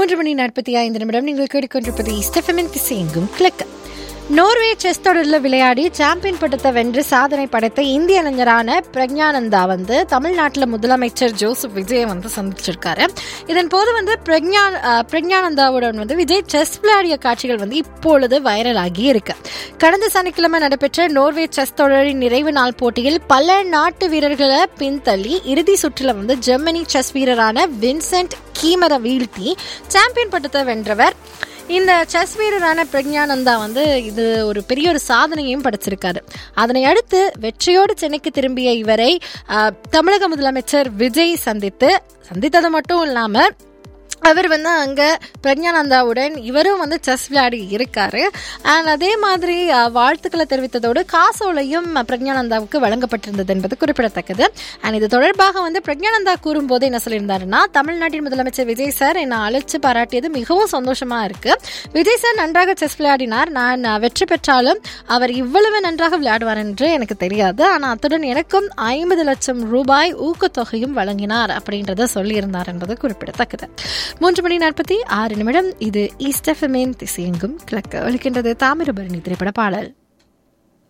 மூன்று மணி நாற்பத்தி ஐந்து நிமிடம் நீங்கள் கேட்டுக்கொண்டிருப்பது ஸ்டெஃபமின் திசையெங்கும் கிழக்கு நோர்வே செஸ் தொடரில் விளையாடி சாம்பியன் பட்டத்தை வென்று சாதனை படைத்த இந்திய இளைஞரான பிரக்ஞானந்தா வந்து தமிழ்நாட்டில் முதலமைச்சர் ஜோசப் விஜயை வந்து சந்திச்சிருக்காரு இதன் போது வந்து பிரக்ஞா அஹ், பிரக்ஞானந்தாவுடன் வந்து விஜய் செஸ் விளையாடிய காட்சிகள் வந்து இப்பொழுது வைரல் ஆகி இருக்கு கடந்த சனிக்கிழமை நடைபெற்ற நோர்வே செஸ் தொடரின் நிறைவு நாள் போட்டியில் பல நாட்டு வீரர்களை பின்தள்ளி இறுதி சுற்றுல வந்து ஜெர்மனி செஸ் வீரரான வின்சென்ட் கீமரை வீழ்த்தி சாம்பியன் பட்டத்தை வென்றவர் இந்த செஸ் வீரரான பிரக்ஞானந்தா வந்து இது ஒரு பெரிய ஒரு சாதனையும் படைச்சிருக்காரு அதனை அடுத்து வெற்றியோடு சென்னைக்கு திரும்பிய இவரை ஆஹ், தமிழக முதலமைச்சர் விஜய் சந்தித்து சந்தித்தது மட்டும் இல்லாமல் அவர் வந்து அங்கே பிரக்ஞானந்தாவுடன் இவரும் வந்து செஸ் விளையாடி இருக்காரு அண்ட் அதே மாதிரி அஹ், வாழ்த்துக்களை தெரிவித்ததோடு காசோலையும் பிரக்ஞானந்தாவுக்கு வழங்கப்பட்டிருந்தது என்பது குறிப்பிடத்தக்கது அண்ட் இது தொடர்பாக வந்து பிரக்ஞானந்தா கூறும்போது என்ன சொல்லியிருந்தாருன்னா தமிழ்நாட்டின் முதலமைச்சர் விஜய் சார் என்னை அழைச்சு பாராட்டியது மிகவும் சந்தோஷமா இருக்கு விஜய் சார் நன்றாக செஸ் விளையாடினார் நான் அஹ், வெற்றி பெற்றாலும் அவர் இவ்வளவு நன்றாக விளையாடுவார் என்று எனக்கு தெரியாது ஆனால் அத்துடன் எனக்கும் ஐம்பது லட்சம் ரூபாய் ஊக்கத்தொகையும் வழங்கினார் அப்படின்றத சொல்லியிருந்தார் என்பது குறிப்பிடத்தக்கது மூன்று மணி நாற்பத்தி ஆறு நிமிடம் இது ஈஸ்ட் எஃப்எம்மின் திசையெங்கும் கிழக்கு ஒழிக்கின்றது தாமிரபரணி திரைப்பட பாடல்